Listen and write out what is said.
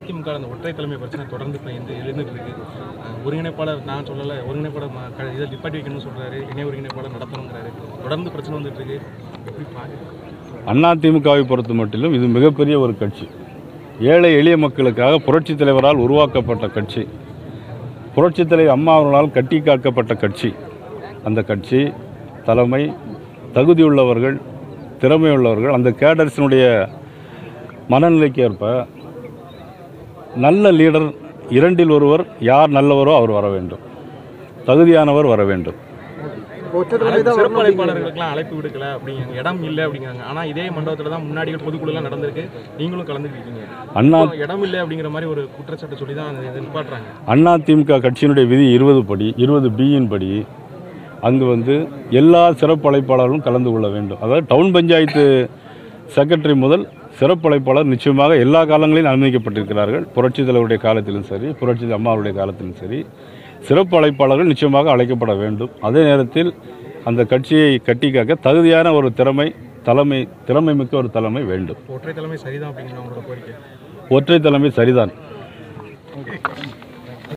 திமுக அந்த ஒற்றை தலைமை பிரச்சனை தொடர்ந்து இப்போ இந்த எழுந்துட்டு இருக்கு அஹ் ஒருங்கிணைப்பாளர் நான் சொல்லலை ஒருங்கிணைப்பாளர் ம- க- இதை நிப்பாட்டி வைக்கணும்னு சொல்றாரு இணை ஒருங்கிணைப்பாளர் நடத்தணுங்கிறாரு தொடர்ந்து பிரச்சனை வந்துட்டு இருக்கு எப்படி பாருங்க அதிமுகவை பொறுத்த மட்டிலும் இது மிகப்பெரிய ஒரு கட்சி ஏழை எளிய மக்களுக்காக புரட்சித் தலைவரால் உருவாக்கப்பட்ட கட்சி புரட்சித் தலைவர் அம்மா அவர்களால் கட்டி காக்கப்பட்ட கட்சி அந்த கட்சி தலைமை தகுதியுள்ளவர்கள் திறமையுள்ளவர்கள் அந்த கேடர்ஸினுடைய மனநிலைக்கு ஏற்ப நல்ல லீடர் இரண்டில் ஒருவர் யார் நல்லவரோ அவர் வர வேண்டும் தகுதியானவர் வர வேண்டும் அழைப்பு- சிறப்பு அழைப்பாளர்களுக்கெல்லாம் அழைப்பு விடுக்கல அப்படிங்க இடம் இல்லை அப்படிங்கிறாங்க ஆனா இதே மண்டபத்துல தான் முன்னாடி பொதுக்குழுலாம் நடந்திருக்கு நீங்களும் கலந்துருக்கீங்க அண்ணா இப்போ இடம் இல்லை அப்படிங்கிற மாதிரி ஒரு குற்றச்சாட்டு சொல்லி தான் இதை நிப்பாட்டுறாங்க அதிமுக கட்சியினுடைய விதி இருபது படி இருபது பியின் படி அங்கு வந்து எல்லா சிறப்பு அழைப்பாளர்களும் கலந்து கொள்ள வேண்டும் அதாவது டவுன் பஞ்சாயத்து செக்ரட்டரி முதல் சிறப்பு அழைப்பாளர் நிச்சயமாக எல்லா காலங்களிலும் அனுமதிக்கப்பட்டிருக்கிறார்கள் புரட்சித் தலைவருடைய காலத்திலும் சரி புரட்சி அம்மாவுடைய காலத்திலும் சரி சிறப்பு அழைப்பாளர்கள் நிச்சயமாக அழைக்கப்பட வேண்டும் அதே நேரத்தில் அந்த கட்சியை கட்டி காக்க தகுதியான ஒரு திறமை தலைமை திறமை மிக்க ஒரு தலைமை வேண்டும் ஒற்றை தலைமை சரிதான் அப்படிங்கிற அவங்களோட கோரிக்கை ஒற்றை தலைமை சரிதான்